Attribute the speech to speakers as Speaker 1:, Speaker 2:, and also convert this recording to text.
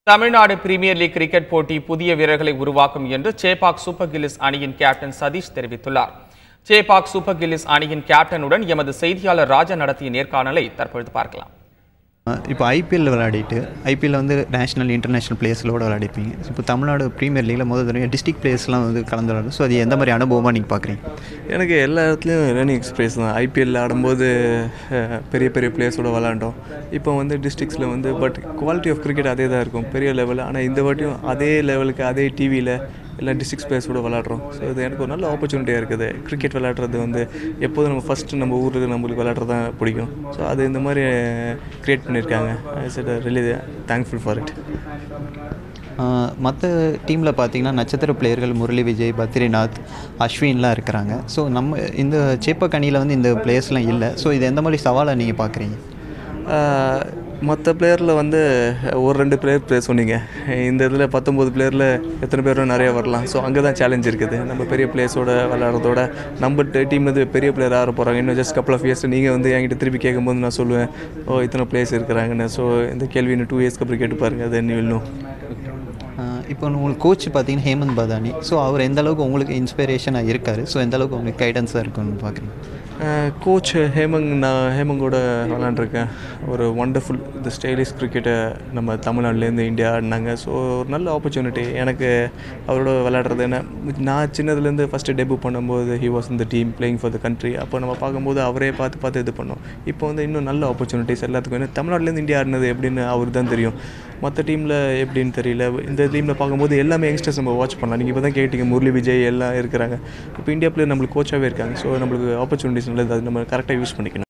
Speaker 1: Tamil Nadu premier league cricket போட்டி புதிய வீரர்களை உருவாக்கும் என்று சேபாக் சூப்பர் கில்லிஸ் அணியின் கேப்டன் சதீஷ் தெரிவித்துள்ளார் சேபாக் சூப்பர் கில்லிஸ் அணியின் கேப்டனுடன் எமது செய்தியாளர் ராஜா நடத்திய நேர்காணலை தற்பொழுது பார்க்கலாம்
Speaker 2: இப்போ ஐபிஎல் விளையாடிட்டு ஐபிஎல்ல வந்து நேஷனல் இன்டர்நேஷனல் பிளேயர்ஸோட விளையாடிருப்பீங்க இப்போ தமிழ்நாடு ப்ரீமியர் லீக்ல முதல் தடவை டிஸ்ட்ரிக்ட் பிளேயர்ஸ்லாம் வந்து கலந்து விளையாடும் ஸோ அது எந்த மாதிரி அனுபவமாக நீங்கள் பார்க்குறீங்க
Speaker 3: எனக்கு எல்லா இடத்துலையும் லேர்னிங் எக்ஸ்பீரியன்ஸ் தான் ஐபிஎல்ல ஆடும்போது அஹ், பெரிய பெரிய பிளேயர்ஸோட விளாண்டோம் இப்போ வந்து டிஸ்ட்ரிக்ஸில் வந்து பட் குவாலிட்டி ஆஃப் கிரிக்கெட் அதே தான் இருக்கும் பெரிய லெவலில் ஆனால் இந்த வாட்டியும் அதே லெவலுக்கு அதே டிவியில் எல்லா டிஸ்ட்ரிக்ஸ் பிளேயர்ஸோட விளாட்றோம் ஸோ இது எனக்கு ஒரு நல்ல ஆப்பர்ச்சுனிட்டியாக இருக்குது கிரிக்கெட் விளையாடுறது வந்து எப்போதும் நம்ம ஃபஸ்ட்டு நம்ம ஊருக்கு நம்மளுக்கு விளையாடுறது தான் பிடிக்கும் ஸோ அது இந்த மாதிரி க்ரியேட் பண்ணியிருக்காங்க it's really thankful for it
Speaker 2: மற்ற டீமில் பார்த்தீங்கன்னா நட்சத்திர பிளேயர்கள் முரளி விஜய் பத்ரிநாத் அஸ்வின்லாம் இருக்கிறாங்க ஸோ நம்ம இந்த சேப்பக் அணியில் வந்து இந்த பிளேயர்ஸ்லாம் இல்லை ஸோ இது எந்த மாதிரி சவாலை நீங்கள் பார்க்குறீங்க
Speaker 3: மற்ற பிளேயரில் வந்து ஒரு ரெண்டு பிளேயர் பிளேயர் சொன்னீங்க இந்த இதில் பத்தொம்போது பிளேயரில் எத்தனை பேரும் நிறைய வரலாம் ஸோ அங்கே தான் சேலஞ்ச் இருக்குது நம்ம பெரிய பிளேயர்ஸோட விளையாடுறதோட நம்ம டீம் வந்து பெரிய பிளேயர் ஆக போகிறாங்க இன்னும் ஜஸ்ட் கப்பல் ஆஃப் இயர்ஸ் நீங்கள் வந்து என்கிட்ட திருப்பி கேட்கும்போது நான் சொல்லுவேன் ஓ இத்தனை பிளேயர்ஸ் இருக்கிறாங்கன்னு ஸோ இந்த கேள்வி இன்னும் டூ இயர்ஸ்க்கு அப்புறம் கேட்டு பாருங்கள் அது இன்னும்
Speaker 2: இப்போ உங்களுக்கு கோச் பார்த்தீங்கன்னா ஹேமந்த் பதானி ஸோ அவர் எந்த அளவுக்கு உங்களுக்கு இன்ஸ்பிரேஷனாக இருக்கார் ஸோ எந்த அளவுக்கு உங்களுக்கு கைடன்ஸாக இருக்குன்னு பார்க்குறீங்க
Speaker 3: கோச் ஹேமங் நான் ஹேமங்கோட விளாண்டுருக்கேன் ஒரு ஒண்டர்ஃபுல் இந்த ஸ்டைலிஷ் கிரிக்கெட்டை நம்ம தமிழ்நாட்டிலேருந்து இந்தியா ஆடினாங்க ஸோ ஒரு நல்ல ஆப்பர்ச்சுனிட்டி எனக்கு அவரோட விளையாடுறது என்ன நான் சின்னதுலேருந்து ஃபஸ்ட்டு டெபியூ பண்ணும்போது ஹி வாஸ் இந்த team playing for the country அப்போ நம்ம பார்க்கும்போது அவரே பார்த்து பார்த்து இது பண்ணோம் இப்போ வந்து இன்னும் நல்ல ஆப்பர்ச்சுனிட்டிஸ் எல்லாத்துக்கும் ஏன்னா தமிழ்நாட்டிலேருந்து இந்தியா ஆடினது எப்படின்னு அவருக்கு தான் தெரியும் மற்ற டீமில் எப்படின்னு தெரியல இந்த டீமில் பார்க்கும்போது எல்லாமே யங்ஸ்டர்ஸ் நம்ம வாட்ச் பண்ணலாம் நீங்கள் இப்போ தான் கேட்டீங்க முரளி விஜய் எல்லாம் இருக்கிறாங்க இப்போ இந்தியா பிளேயர் நம்மளுக்கு கோச்சாகவே இருக்காங்க ஸோ நம்மளுக்கு ஆப்பர்ச்சுனிட்டிஸ் நல்லது அது நம்ம கரெக்டாக யூஸ் பண்ணிக்கணும்